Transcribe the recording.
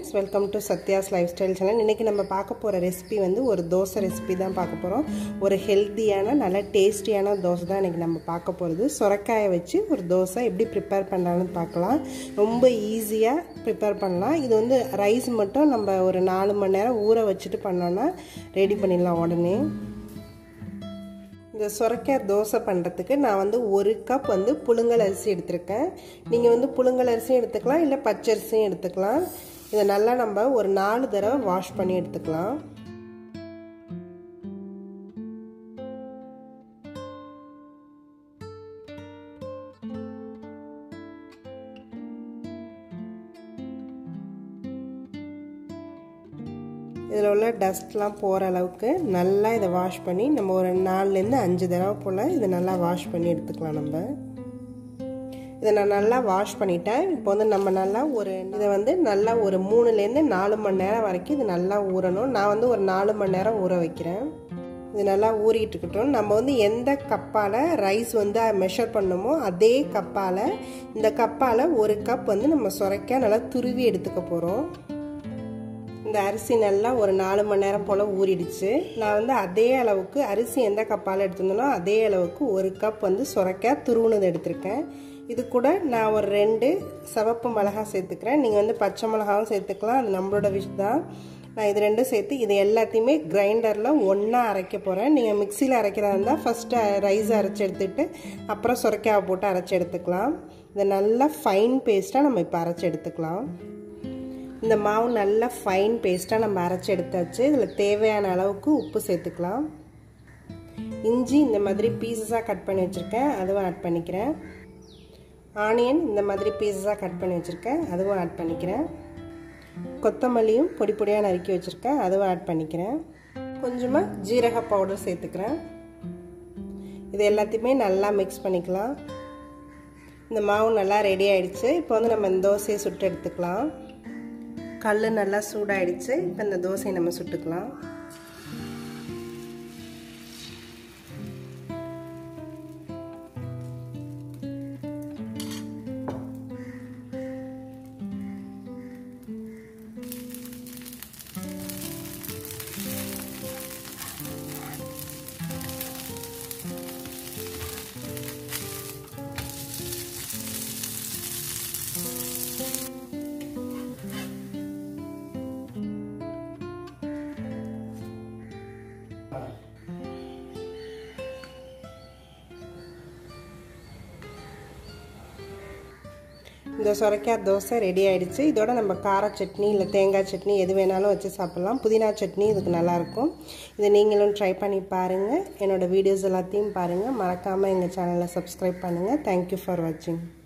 friends welcome to Satya's lifestyle channel இன்றைக்கி நம்ம பார்க்க போகிற ரெசிபி வந்து ஒரு தோசை ரெசிபி தான் பார்க்க போகிறோம் ஒரு ஹெல்த்தியான நல்ல டேஸ்டியான தோசை தான் இன்றைக்கி நம்ம பார்க்க போகிறது சுரக்காயை வச்சு ஒரு தோசை எப்படி ப்ரிப்பேர் பண்ணலான்னு பார்க்கலாம் ரொம்ப ஈஸியாக ப்ரிப்பேர் பண்ணலாம் இது வந்து ரைஸ் மட்டும் நம்ம ஒரு நாலு மணி நேரம் ஊற வச்சுட்டு பண்ணோன்னா ரெடி பண்ணிடலாம் உடனே இந்த சுரக்காய் தோசை பண்ணுறதுக்கு நான் வந்து ஒரு கப் வந்து புழுங்கல் அரிசி எடுத்திருக்கேன் நீங்கள் வந்து புழுங்கல் அரிசியும் எடுத்துக்கலாம் இல்லை பச்சரிசியும் எடுத்துக்கலாம் இதை நல்லா நம்ம ஒரு நாலு தடவை வாஷ் பண்ணி எடுத்துக்கலாம் இதில் உள்ள டஸ்ட்லாம் போகிற அளவுக்கு நல்லா இதை வாஷ் பண்ணி நம்ம ஒரு நாலுலேருந்து அஞ்சு தடவை போல் இதை நல்லா வாஷ் பண்ணி எடுத்துக்கலாம் நம்ம இதை நான் நல்லா வாஷ் பண்ணிட்டேன் இப்போ வந்து நம்ம நல்லா ஒரு இதை வந்து நல்லா ஒரு மூணுலேருந்து நாலு மணி நேரம் வரைக்கும் இது நல்லா ஊறணும் நான் வந்து ஒரு நாலு மணி நேரம் ஊற வைக்கிறேன் இது நல்லா ஊறிட்டு இருக்கட்டும் நம்ம வந்து எந்த கப்பால் ரைஸ் வந்து மெஷர் பண்ணமோ அதே கப்பால் இந்த கப்பால் ஒரு கப் வந்து நம்ம சுரைக்க நல்லா துருவி எடுத்துக்க போகிறோம் இந்த அரிசி நல்லா ஒரு நாலு மணி நேரம் போல் ஊறிடுச்சு நான் வந்து அதே அளவுக்கு அரிசி எந்த கப்பால் எடுத்திருந்தேனோ அதே அளவுக்கு ஒரு கப் வந்து சுரைக்காய் துருவுனது எடுத்திருக்கேன் இது கூட நான் ஒரு ரெண்டு சிவப்பு மிளகா சேர்த்துக்கிறேன் நீங்கள் வந்து பச்சை மிளகாவும் சேர்த்துக்கலாம் அது நம்மளோட விஷ் தான் நான் இது ரெண்டும் சேர்த்து இது எல்லாத்தையுமே கிரைண்டரில் ஒன்றா அரைக்க போகிறேன் நீங்கள் மிக்சியில் அரைக்கிறதா இருந்தால் ஃபஸ்ட்டு ரைஸ் அரைச்சி எடுத்துகிட்டு அப்புறம் சுரைக்காவை போட்டு அரைச்சி எடுத்துக்கலாம் இதை நல்லா ஃபைன் பேஸ்ட்டாக நம்ம இப்போ அரைச்சி எடுத்துக்கலாம் இந்த மாவு நல்லா ஃபைன் பேஸ்ட்டாக நம்ம அரைச்சி எடுத்தாச்சு இதில் தேவையான அளவுக்கு உப்பு சேர்த்துக்கலாம் இஞ்சி இந்த மாதிரி பீசஸாக கட் பண்ணி வச்சுருக்கேன் அதுவும் ஆட் பண்ணிக்கிறேன் ஆனியன் இந்த மாதிரி பீசஸாக கட் பண்ணி வச்சுருக்கேன் அதுவும் ஆட் பண்ணிக்கிறேன் கொத்தமல்லியும் பொடி பொடியாக நறுக்கி வச்சுருக்கேன் அதுவும் ஆட் பண்ணிக்கிறேன் கொஞ்சமாக ஜீரக பவுடர் சேர்த்துக்கிறேன் இது எல்லாத்தையுமே நல்லா மிக்ஸ் பண்ணிக்கலாம் இந்த மாவு நல்லா ரெடி ஆகிடுச்சு இப்போ வந்து நம்ம இந்த தோசையை சுட்டு எடுத்துக்கலாம் கல் நல்லா சூடாயிடுச்சு இப்போ இந்த தோசையை நம்ம சுட்டுக்கலாம் இந்த சுரைக்காய் தோசை ரெடி ஆகிடுச்சு இதோட நம்ம கார சட்னி இல்லை தேங்காய் சட்னி எது வேணாலும் வச்சு சாப்பிட்லாம் புதினா சட்னி இதுக்கு நல்லாயிருக்கும் இதை நீங்களும் ட்ரை பண்ணி பாருங்கள் என்னோடய வீடியோஸ் எல்லாத்தையும் பாருங்கள் மறக்காமல் எங்கள் சேனலை சப்ஸ்கிரைப் பண்ணுங்கள் தேங்க்யூ ஃபார் வாட்சிங்